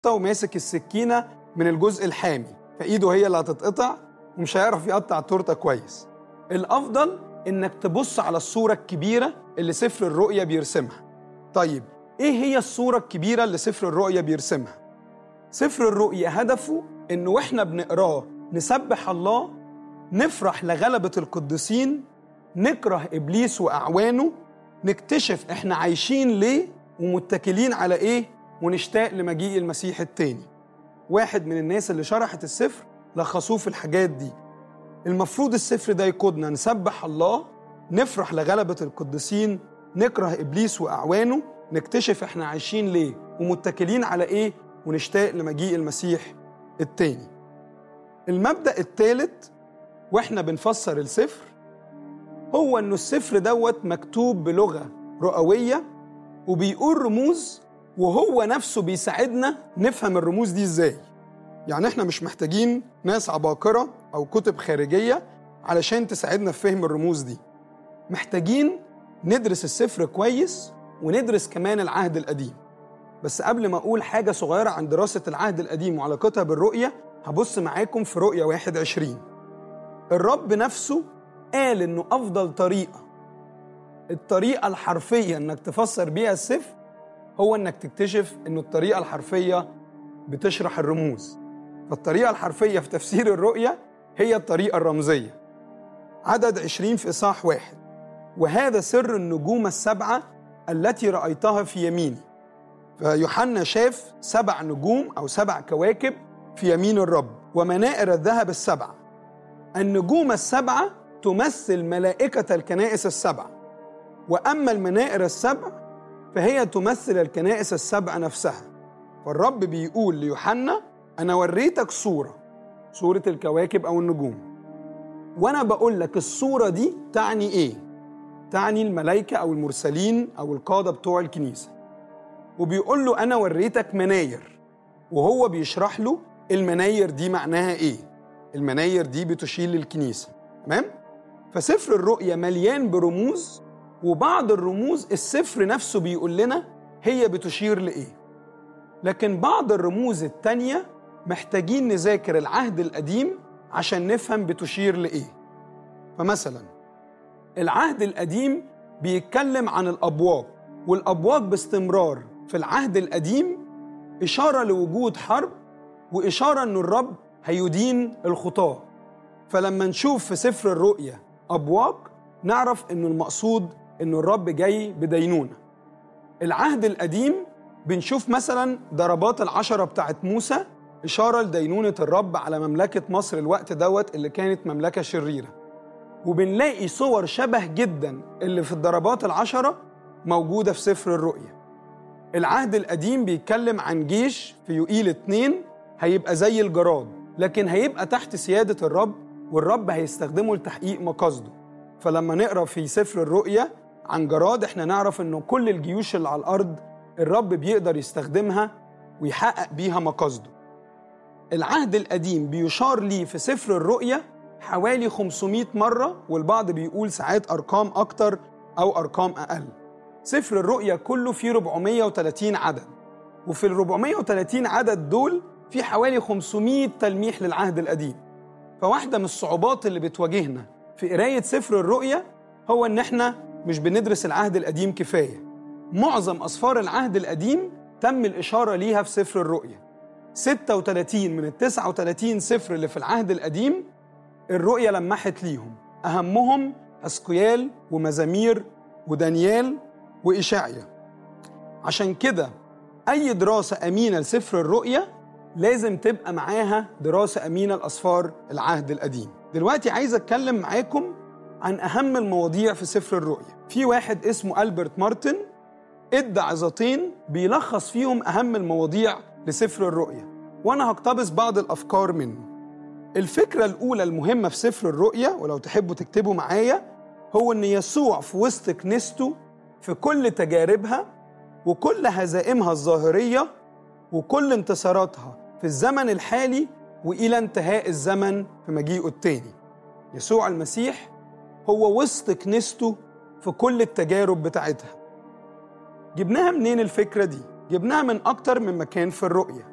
وماسك السكينة من الجزء الحامي فإيده هي اللي هتتقطع ومش هيعرف يقطع التورتة كويس الأفضل إنك تبص على الصورة الكبيرة اللي سفر الرؤية بيرسمها طيب إيه هي الصورة الكبيرة اللي سفر الرؤية بيرسمها؟ سفر الرؤية هدفه إن وإحنا بنقراه نسبح الله نفرح لغلبة القديسين نكره إبليس وأعوانه نكتشف إحنا عايشين ليه ومتكلين على إيه ونشتاق لمجيء المسيح التاني واحد من الناس اللي شرحت السفر لخصوه في الحاجات دي المفروض السفر ده يقودنا نسبح الله نفرح لغلبة القديسين نكره إبليس وأعوانه نكتشف إحنا عايشين ليه ومتكلين على إيه ونشتاق لمجيء المسيح التاني المبدأ الثالث وإحنا بنفسر السفر هو إنه السفر دوت مكتوب بلغة رؤوية وبيقول رموز وهو نفسه بيساعدنا نفهم الرموز دي إزاي يعني إحنا مش محتاجين ناس عباقرة أو كتب خارجية علشان تساعدنا في فهم الرموز دي محتاجين ندرس السفر كويس وندرس كمان العهد القديم بس قبل ما أقول حاجة صغيرة عن دراسة العهد القديم وعلاقتها بالرؤية هبص معاكم في رؤية 21 الرب نفسه قال إنه أفضل طريقة الطريقة الحرفية إنك تفسر بيها السفر هو إنك تكتشف إنه الطريقة الحرفية بتشرح الرموز فالطريقة الحرفية في تفسير الرؤية هي الطريقة الرمزية عدد 20 في إصحاح واحد وهذا سر النجوم السبعة التي رأيتها في يميني فيوحنا شاف سبع نجوم أو سبع كواكب في يمين الرب ومنائر الذهب السبعة النجوم السبعة تمثل ملائكة الكنائس السبع وأما المنائر السبع فهي تمثل الكنائس السبع نفسها فالرب بيقول ليوحنا أنا وريتك صورة صورة الكواكب أو النجوم وأنا بقول لك الصورة دي تعني إيه؟ تعني الملائكة أو المرسلين أو القادة بتوع الكنيسة وبيقول له أنا وريتك مناير وهو بيشرح له المناير دي معناها إيه؟ المناير دي بتشير للكنيسة تمام؟ فسفر الرؤيا مليان برموز وبعض الرموز السفر نفسه بيقول لنا هي بتشير لإيه لكن بعض الرموز التانية محتاجين نذاكر العهد القديم عشان نفهم بتشير لإيه فمثلا العهد القديم بيتكلم عن الأبواق والأبواق باستمرار في العهد القديم إشارة لوجود حرب وإشارة أن الرب هيدين الخطاة فلما نشوف في سفر الرؤيا أبواق نعرف أنه المقصود أنه الرب جاي بدينونة العهد القديم بنشوف مثلا ضربات العشرة بتاعت موسى إشارة لدينونة الرب على مملكة مصر الوقت دوت اللي كانت مملكة شريرة وبنلاقي صور شبه جدا اللي في الضربات العشرة موجودة في سفر الرؤيا العهد القديم بيتكلم عن جيش في يوئيل اتنين هيبقى زي الجراد لكن هيبقى تحت سيادة الرب والرب هيستخدمه لتحقيق مقاصده فلما نقرا في سفر الرؤيا عن جراد احنا نعرف انه كل الجيوش اللي على الارض الرب بيقدر يستخدمها ويحقق بيها مقاصده العهد القديم بيشار ليه في سفر الرؤيا حوالي 500 مرة والبعض بيقول ساعات أرقام أكتر أو أرقام أقل سفر الرؤيا كله فيه 430 عدد وفي ال 430 عدد دول في حوالي 500 تلميح للعهد القديم فواحدة من الصعوبات اللي بتواجهنا في قراية سفر الرؤيا هو إن إحنا مش بندرس العهد القديم كفاية معظم أسفار العهد القديم تم الإشارة ليها في سفر الرؤيا 36 من ال 39 سفر اللي في العهد القديم الرؤيا لمحت ليهم أهمهم أسقيال ومزامير ودانيال وإشعيا عشان كده أي دراسة أمينة لسفر الرؤيا لازم تبقى معاها دراسة أمينة لأسفار العهد القديم دلوقتي عايز أتكلم معاكم عن أهم المواضيع في سفر الرؤيا في واحد اسمه ألبرت مارتن ادى عظتين بيلخص فيهم أهم المواضيع لسفر الرؤيا وأنا هقتبس بعض الأفكار منه الفكرة الأولى المهمة في سفر الرؤيا ولو تحبوا تكتبوا معايا هو إن يسوع في وسط كنيسته في كل تجاربها وكل هزائمها الظاهرية وكل انتصاراتها في الزمن الحالي وإلى انتهاء الزمن في مجيئه التاني يسوع المسيح هو وسط كنيسته في كل التجارب بتاعتها جبناها منين الفكرة دي؟ جبناها من أكتر من مكان في الرؤية